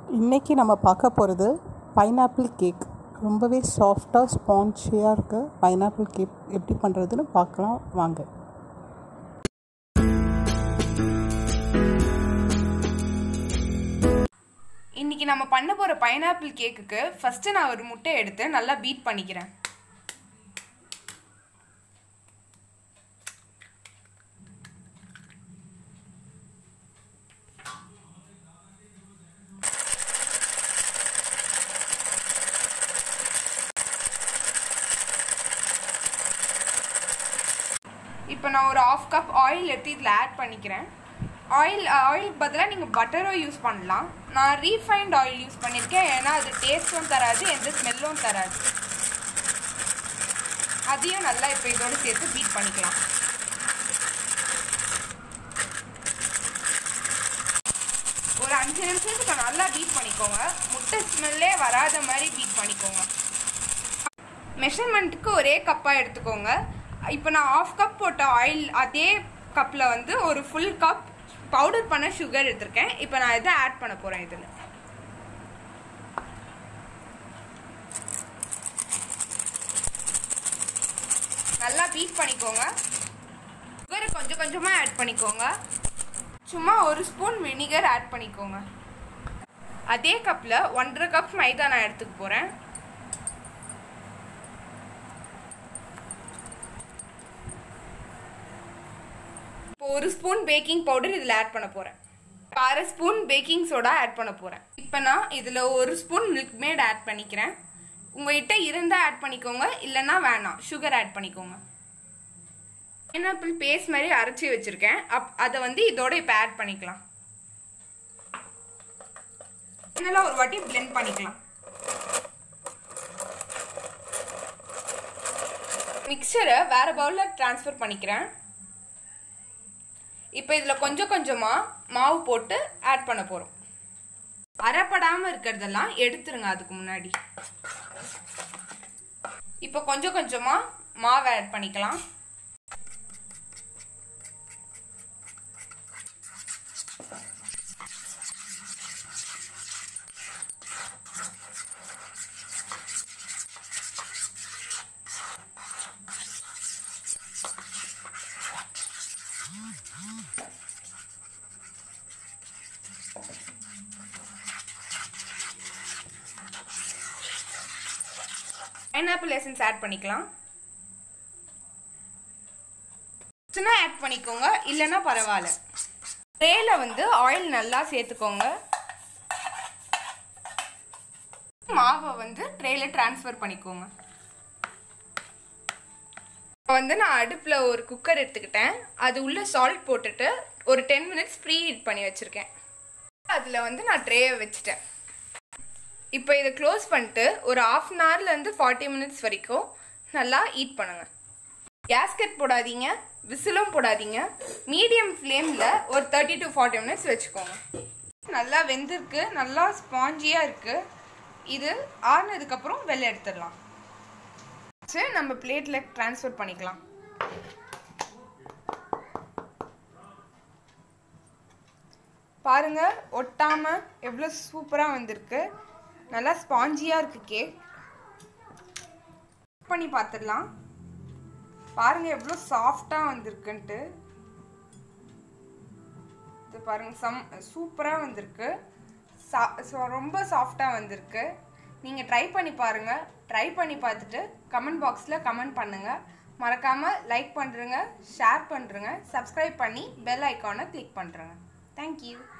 இன்றைக்கி நம்ம பார்க்க போகிறது பைனாப்பிள் கேக் ரொம்பவே சாஃப்டாக ஸ்பான்ச்சியாக இருக்க பைனாப்பிள் கேக் எப்படி பண்ணுறதுன்னு பார்க்கலாம் வாங்க இன்னைக்கு நம்ம பண்ண போகிற பைனாப்பிள் கேக்குக்கு ஃபஸ்ட்டு நான் ஒரு முட்டை எடுத்து நல்லா பீட் பண்ணிக்கிறேன் இப்போ நான் ஒரு ஆஃப் கப் ஆயில் எடுத்து இதில் ஆட் பண்ணிக்கிறேன் ஆயில் ஆயிலுக்கு பதிலாக நீங்கள் பட்டரோ யூஸ் பண்ணலாம் நான் ரீஃபைண்ட் ஆயில் யூஸ் பண்ணியிருக்கேன் ஏன்னா அது டேஸ்ட்டும் தராது எந்த ஸ்மெல்லும் தராது அதையும் நல்லா இப்போ இதோடு சேர்த்து பீட் பண்ணிக்கலாம் ஒரு அஞ்சு நிமிஷத்துக்கு நல்லா பீட் பண்ணிக்கோங்க முட்டை ஸ்மெல்லே வராத மாதிரி பீட் பண்ணிக்கோங்க மெஷர்மெண்ட்டுக்கு ஒரே கப்பாக எடுத்துக்கோங்க இப்போ நான் ஆஃப் கப் போட்ட ஆயில் அதே கப்பில் வந்து ஒரு ஃபுல் கப் பவுடர் பண்ண சுகர் எடுத்திருக்கேன் இப்போ நான் இதை ஆட் பண்ண போகிறேன் இதில் நல்லா பீட் பண்ணிக்கோங்க சுகரை கொஞ்சம் கொஞ்சமாக ஆட் பண்ணிக்கோங்க சும்மா ஒரு ஸ்பூன் வினிகர் ஆட் பண்ணிக்கோங்க அதே கப்பில் ஒன்றரை கப் மைதா நான் எடுத்துக்க போகிறேன் இப்போ ஒரு ஸ்பூன் பேக்கிங் பவுடர் இதில் ஆட் பண்ண போகிறேன் அரை ஸ்பூன் பேக்கிங் சோடா ஆட் பண்ண போகிறேன் இப்போ நான் இதில் ஒரு ஸ்பூன் மில்க் மேட் ஆட் பண்ணிக்கிறேன் உங்கள்கிட்ட இருந்தால் ஆட் பண்ணிக்கோங்க இல்லைன்னா வேணாம் சுகர் ஆட் பண்ணிக்கோங்க பைனாப்பிள் பேஸ்ட் மாதிரி அரைச்சி வச்சுருக்கேன் அப் அதை வந்து இதோட இப்போ ஆட் பண்ணிக்கலாம் நல்லா ஒரு வாட்டி பிளெண்ட் பண்ணிக்கலாம் மிக்சரை வேற பவுலில் ட்ரான்ஸ்ஃபர் பண்ணிக்கிறேன் இப்போ இதில் கொஞ்சம் கொஞ்சமாக மாவு போட்டு ஆட் பண்ண போகிறோம் அரைப்படாமல் இருக்கிறதெல்லாம் எடுத்துருங்க அதுக்கு முன்னாடி இப்போ கொஞ்சம் கொஞ்சமாக மாவை ஆட் பண்ணிக்கலாம் பைனாப்பிள் எசன்ஸ் ஆட் பண்ணிக்கலாம் சின்ன ஆட் பண்ணிக்கோங்க இல்லைன்னா பரவாயில்ல ட்ரேல வந்து ஆயில் நல்லா சேர்த்துக்கோங்க மாவை வந்து ட்ரேல ட்ரான்ஸ்ஃபர் பண்ணிக்கோங்க இப்போ வந்து நான் அடுப்பில் ஒரு குக்கர் எடுத்துக்கிட்டேன் அது உள்ள சால்ட் போட்டுட்டு ஒரு டென் மினிட்ஸ் ப்ரீ ஹீட் பண்ணி வச்சுருக்கேன் அதில் வந்து நான் ட்ரேயை வச்சுட்டேன் இப்போ இதை க்ளோஸ் பண்ணிட்டு ஒரு ஆஃப் அன் ஹவர்லேருந்து ஃபார்ட்டி மினிட்ஸ் வரைக்கும் நல்லா ஈட் பண்ணுங்க கேஸ்கெட் போடாதீங்க விசிலும் போடாதீங்க மீடியம் ஃப்ளேமில் ஒரு தேர்ட்டி டு ஃபார்ட்டி மினிட்ஸ் வச்சுக்கோங்க நல்லா வெந்திருக்கு நல்லா ஸ்பாஞ்சியாக இருக்குது இது ஆறுனதுக்கப்புறம் வெளில எடுத்துடலாம் சரி நம்ம பிளேட்டில் ட்ரான்ஸ்ஃபர் பண்ணிக்கலாம் பாருங்க ஒட்டாம எவ்வளோ சூப்பராக வந்திருக்கு நல்லா ஸ்பாஞ்சியாக இருக்கு கேக் பண்ணி பார்த்துடலாம் பாருங்க எவ்வளோ சாஃப்டாக வந்திருக்குன்ட்டு இது பாருங்க சம் சூப்பராக வந்திருக்கு சா ஸோ ரொம்ப சாஃப்டாக வந்திருக்கு நீங்கள் ட்ரை பண்ணி பாருங்கள் ட்ரை பண்ணி பார்த்துட்டு கமெண்ட் பாக்ஸில் கமெண்ட் பண்ணுங்கள் மறக்காமல் லைக் பண்ணுறங்க ஷேர் பண்ணுறங்க சப்ஸ்கிரைப் பண்ணி பெல் ஐக்கானை கிளிக் பண்ணுறங்க தேங்க்யூ